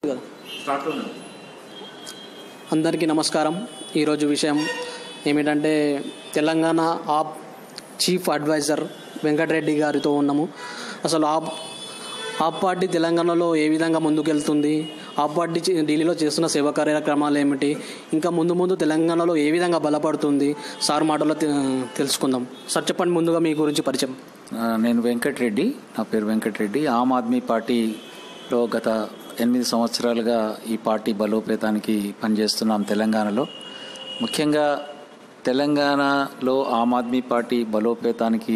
అందరికీ నమస్కారం ఈరోజు విషయం ఏమిటంటే తెలంగాణ ఆప్ చీఫ్ అడ్వైజర్ వెంకటరెడ్డి గారితో ఉన్నాము అసలు ఆప్ ఆప్ పార్టీ తెలంగాణలో ఏ విధంగా ముందుకెళ్తుంది ఆప్ పార్టీ చే- ఢిల్లీలో చేస్తున్న సేవా కార్యక్రమాలు ఏమిటి ఇంకా ముందు ముందు తెలంగాణలో ఏ విధంగా బలపడుతుంది సార్ మాటలో తె- తెలుసుకుందాం సార్ చెప్పండి ముందుగా మీ గురించి పరిచయం ఆ, నేను వెంకటరెడ్డి నా పేరు వెంకటరెడ్డి ఆమ్ ఆద్మీ పార్టీలో గత ఎనిమిది సంవత్సరాలుగా ఈ పార్టీ బలోపేతానికి పనిచేస్తున్నాం తెలంగాణలో ముఖ్యంగా తెలంగాణలో ఆమ్ ఆద్మీ పార్టీ బలోపేతానికి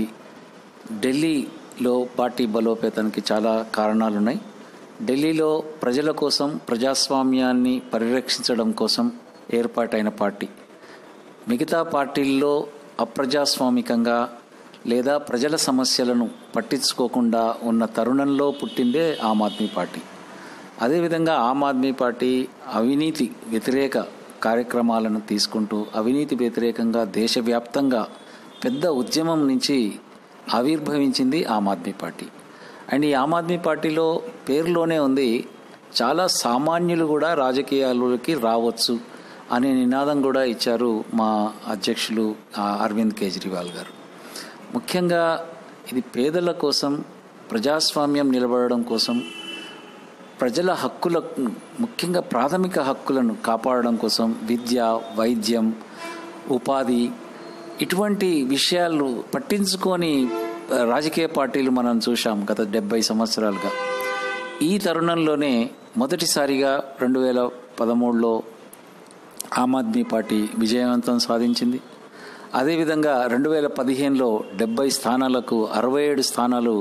ఢిల్లీలో పార్టీ బలోపేతానికి చాలా కారణాలు ఉన్నాయి ఢిల్లీలో ప్రజల కోసం ప్రజాస్వామ్యాన్ని పరిరక్షించడం కోసం ఏర్పాటైన పార్టీ మిగతా పార్టీల్లో అప్రజాస్వామికంగా లేదా ప్రజల సమస్యలను పట్టించుకోకుండా ఉన్న తరుణంలో పుట్టిందే ఆమ్ ఆద్మీ పార్టీ అదేవిధంగా ఆమ్ ఆద్మీ పార్టీ అవినీతి వ్యతిరేక కార్యక్రమాలను తీసుకుంటూ అవినీతి వ్యతిరేకంగా దేశవ్యాప్తంగా పెద్ద ఉద్యమం నుంచి ఆవిర్భవించింది ఆమ్ ఆద్మీ పార్టీ అండ్ ఈ ఆమ్ ఆద్మీ పార్టీలో పేరులోనే ఉంది చాలా సామాన్యులు కూడా రాజకీయాలకి రావచ్చు అనే నినాదం కూడా ఇచ్చారు మా అధ్యక్షులు ఆ, అరవింద్ కేజ్రీవాల్ గారు ముఖ్యంగా ఇది పేదల కోసం ప్రజాస్వామ్యం నిలబడడం కోసం ప్రజల హక్కులకు ముఖ్యంగా ప్రాథమిక హక్కులను కాపాడడం కోసం విద్య వైద్యం ఉపాధి ఇటువంటి విషయాలు పట్టించుకొని ఆ, రాజకీయ పార్టీలు మనం చూసాం గత డెబ్బై సంవత్సరాలుగా ఈ తరుణంలోనే మొదటిసారిగా రెండు వేల పదమూడులో ఆమ్ ఆద్మీ పార్టీ విజయవంతం సాధించింది అదేవిధంగా రెండు వేల పదిహేనులో డెబ్బై స్థానాలకు అరవై ఏడు స్థానాలు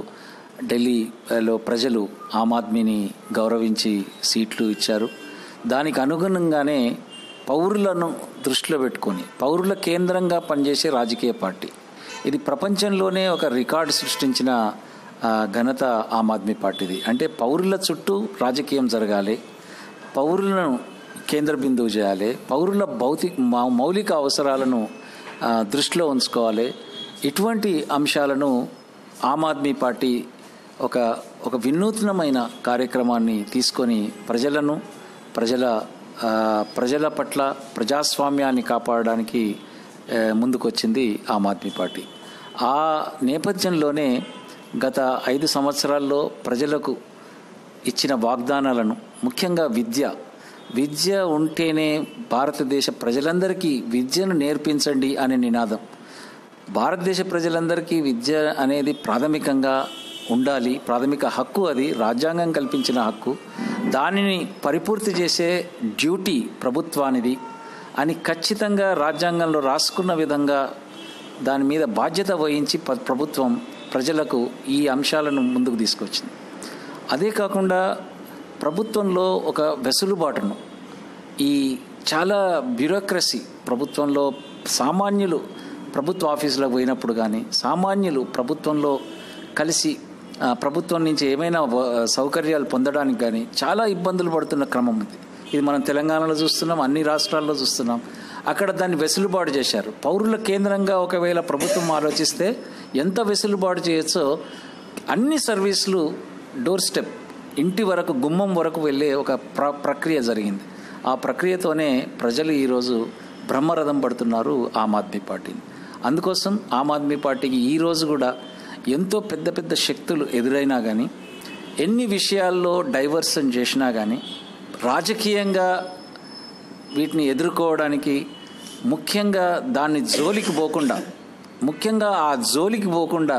ఢిల్లీలో ప్రజలు ఆమ్ ఆద్మీని గౌరవించి సీట్లు ఇచ్చారు దానికి అనుగుణంగానే పౌరులను దృష్టిలో పెట్టుకొని పౌరుల కేంద్రంగా పనిచేసే రాజకీయ పార్టీ ఇది ప్రపంచంలోనే ఒక రికార్డు సృష్టించిన ఆ, ఘనత ఆమ్ ఆద్మీ పార్టీది అంటే పౌరుల చుట్టూ రాజకీయం జరగాలి పౌరులను కేంద్ర బిందువు చేయాలి పౌరుల భౌతిక మౌ- మౌలిక అవసరాలను ఆ, దృష్టిలో ఉంచుకోవాలి ఇటువంటి అంశాలను ఆమ్ ఆద్మీ పార్టీ ఒక ఒక వినూత్నమైన కార్యక్రమాన్ని తీసుకొని ప్రజలను ప్రజల ఆ, ప్రజల పట్ల ప్రజాస్వామ్యాన్ని కాపాడడానికి ఆ, ముందుకొచ్చింది ఆమ్ ఆద్మీ పార్టీ ఆ నేపథ్యంలోనే గత ఐదు సంవత్సరాల్లో ప్రజలకు ఇచ్చిన వాగ్దానాలను ముఖ్యంగా విద్య విద్య ఉంటేనే భారతదేశ ప్రజలందరికీ విద్యను నేర్పించండి అనే నినాదం భారతదేశ ప్రజలందరికీ విద్య అనేది ప్రాథమికంగా ఉండాలి ప్రాథమిక హక్కు అది రాజ్యాంగం కల్పించిన హక్కు దానిని పరిపూర్తి చేసే డ్యూటీ ప్రభుత్వానిది అని ఖచ్చితంగా రాజ్యాంగంలో రాసుకున్న విధంగా దాని మీద బాధ్యత వహించి ప- ప్రభుత్వం ప్రజలకు ఈ అంశాలను ముందుకు తీసుకొచ్చింది అదే కాకుండా ప్రభుత్వంలో ఒక వెసులుబాటును ఈ చాలా బ్యూరోక్రసీ ప్రభుత్వంలో సామాన్యులు ప్రభుత్వ ఆఫీసులకు పోయినప్పుడు కానీ సామాన్యులు ప్రభుత్వంలో కలిసి ఆ, ప్రభుత్వం నుంచి ఏమైనా వ- సౌకర్యాలు పొందడానికి కానీ చాలా ఇబ్బందులు పడుతున్న క్రమం ఉంది ఇది మనం తెలంగాణలో చూస్తున్నాం అన్ని రాష్ట్రాల్లో చూస్తున్నాం అక్కడ దాన్ని వెసులుబాటు చేశారు పౌరుల కేంద్రంగా ఒకవేళ ప్రభుత్వం ఆలోచిస్తే ఎంత వెసులుబాటు చేయొచ్చో అన్ని సర్వీసులు డోర్ స్టెప్ ఇంటి వరకు గుమ్మం వరకు వెళ్ళే ఒక ప్ర ప్రక్రియ జరిగింది ఆ ప్రక్రియతోనే ప్రజలు ఈరోజు బ్రహ్మరథం పడుతున్నారు ఆమ్ ఆద్మీ పార్టీని అందుకోసం ఆమ్ ఆద్మీ పార్టీకి ఈ రోజు కూడా ఎంతో పెద్ద పెద్ద శక్తులు ఎదురైనా కానీ ఎన్ని విషయాల్లో డైవర్షన్ చేసినా కానీ రాజకీయంగా వీటిని ఎదుర్కోవడానికి ముఖ్యంగా దాన్ని జోలికి పోకుండా ముఖ్యంగా ఆ జోలికి పోకుండా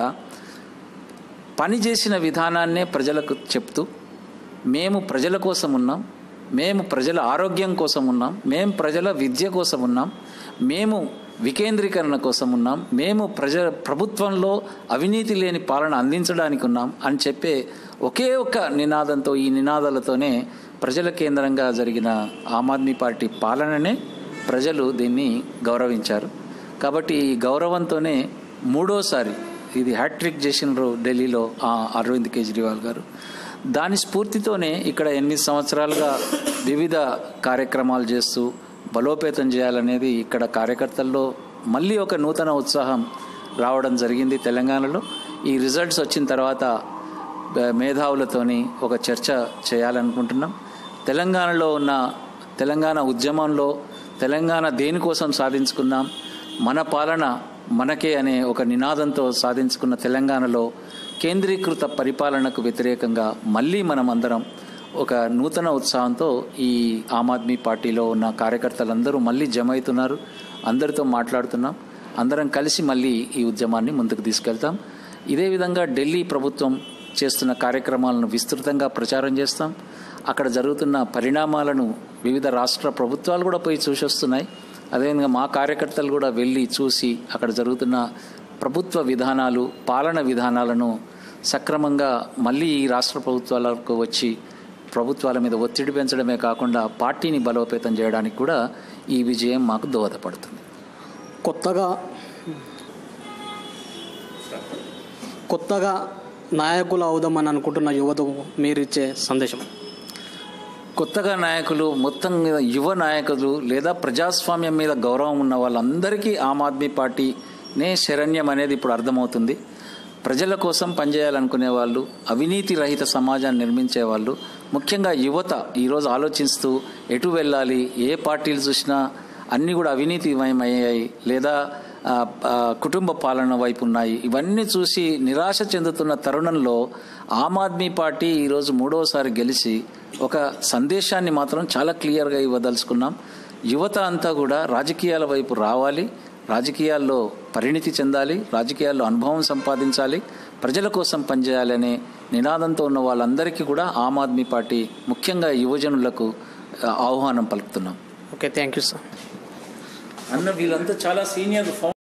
పని చేసిన విధానాన్నే ప్రజలకు చెప్తూ మేము ప్రజల కోసం ఉన్నాం మేము ప్రజల ఆరోగ్యం కోసం ఉన్నాం మేము ప్రజల విద్య కోసం ఉన్నాం మేము వికేంద్రీకరణ కోసం ఉన్నాం మేము ప్రజ ప్రభుత్వంలో అవినీతి లేని పాలన అందించడానికి ఉన్నాం అని చెప్పే ఒకే ఒక్క నినాదంతో ఈ నినాదాలతోనే ప్రజల కేంద్రంగా జరిగిన ఆమ్ ఆద్మీ పార్టీ పాలననే ప్రజలు దీన్ని గౌరవించారు కాబట్టి ఈ గౌరవంతోనే మూడోసారి ఇది హ్యాట్రిక్ చేసినారు ఢిల్లీలో ఆ అరవింద్ కేజ్రీవాల్ గారు దాని స్ఫూర్తితోనే ఇక్కడ ఎనిమిది సంవత్సరాలుగా వివిధ కార్యక్రమాలు చేస్తూ బలోపేతం చేయాలనేది ఇక్కడ కార్యకర్తల్లో మళ్ళీ ఒక నూతన ఉత్సాహం రావడం జరిగింది తెలంగాణలో ఈ రిజల్ట్స్ వచ్చిన తర్వాత బ- మేధావులతోని ఒక చర్చ చేయాలనుకుంటున్నాం తెలంగాణలో ఉన్న తెలంగాణ ఉద్యమంలో తెలంగాణ దేనికోసం సాధించుకున్నాం మన పాలన మనకే అనే ఒక నినాదంతో సాధించుకున్న తెలంగాణలో కేంద్రీకృత పరిపాలనకు వ్యతిరేకంగా మళ్ళీ మనం అందరం ఒక నూతన ఉత్సాహంతో ఈ ఆమ్ ఆద్మీ పార్టీలో ఉన్న కార్యకర్తలందరూ మళ్ళీ జమ అవుతున్నారు అందరితో మాట్లాడుతున్నాం అందరం కలిసి మళ్ళీ ఈ ఉద్యమాన్ని ముందుకు తీసుకెళ్తాం ఇదే విధంగా ఢిల్లీ ప్రభుత్వం చేస్తున్న కార్యక్రమాలను విస్తృతంగా ప్రచారం చేస్తాం అక్కడ జరుగుతున్న పరిణామాలను వివిధ రాష్ట్ర ప్రభుత్వాలు కూడా పోయి చూసి వస్తున్నాయి అదేవిధంగా మా కార్యకర్తలు కూడా వెళ్ళి చూసి అక్కడ జరుగుతున్న ప్రభుత్వ విధానాలు పాలన విధానాలను సక్రమంగా మళ్ళీ ఈ రాష్ట్ర ప్రభుత్వాలకు వచ్చి ప్రభుత్వాల మీద ఒత్తిడి పెంచడమే కాకుండా పార్టీని బలోపేతం చేయడానికి కూడా ఈ విజయం మాకు దోహదపడుతుంది కొత్తగా కొత్తగా నాయకులు అవుదామని అనుకుంటున్న యువతకు మీరు ఇచ్చే సందేశం కొత్తగా నాయకులు మొత్తం మీద యువ నాయకులు లేదా ప్రజాస్వామ్యం మీద గౌరవం ఉన్న వాళ్ళందరికీ ఆమ్ ఆద్మీ పార్టీనే శరణ్యం అనేది ఇప్పుడు అర్థమవుతుంది ప్రజల కోసం పనిచేయాలనుకునే వాళ్ళు అవినీతి రహిత సమాజాన్ని నిర్మించే వాళ్ళు ముఖ్యంగా యువత ఈరోజు ఆలోచిస్తూ ఎటు వెళ్ళాలి ఏ పార్టీలు చూసినా అన్నీ కూడా అవినీతిమయమయ్యాయి లేదా ఆ, ఆ, కుటుంబ పాలన వైపు ఉన్నాయి ఇవన్నీ చూసి నిరాశ చెందుతున్న తరుణంలో ఆమ్ ఆద్మీ పార్టీ ఈరోజు మూడవసారి గెలిచి ఒక సందేశాన్ని మాత్రం చాలా క్లియర్గా ఇవ్వదలుచుకున్నాం యువత అంతా కూడా రాజకీయాల వైపు రావాలి రాజకీయాల్లో పరిణితి చెందాలి రాజకీయాల్లో అనుభవం సంపాదించాలి ప్రజల కోసం పనిచేయాలి అనే నినాదంతో ఉన్న వాళ్ళందరికీ కూడా ఆమ్ ఆద్మీ పార్టీ ముఖ్యంగా యువజనులకు ఆ, ఆహ్వానం పలుకుతున్నాం ఓకే థ్యాంక్ యూ సార్ అన్న వీళ్ళంతా చాలా సీనియర్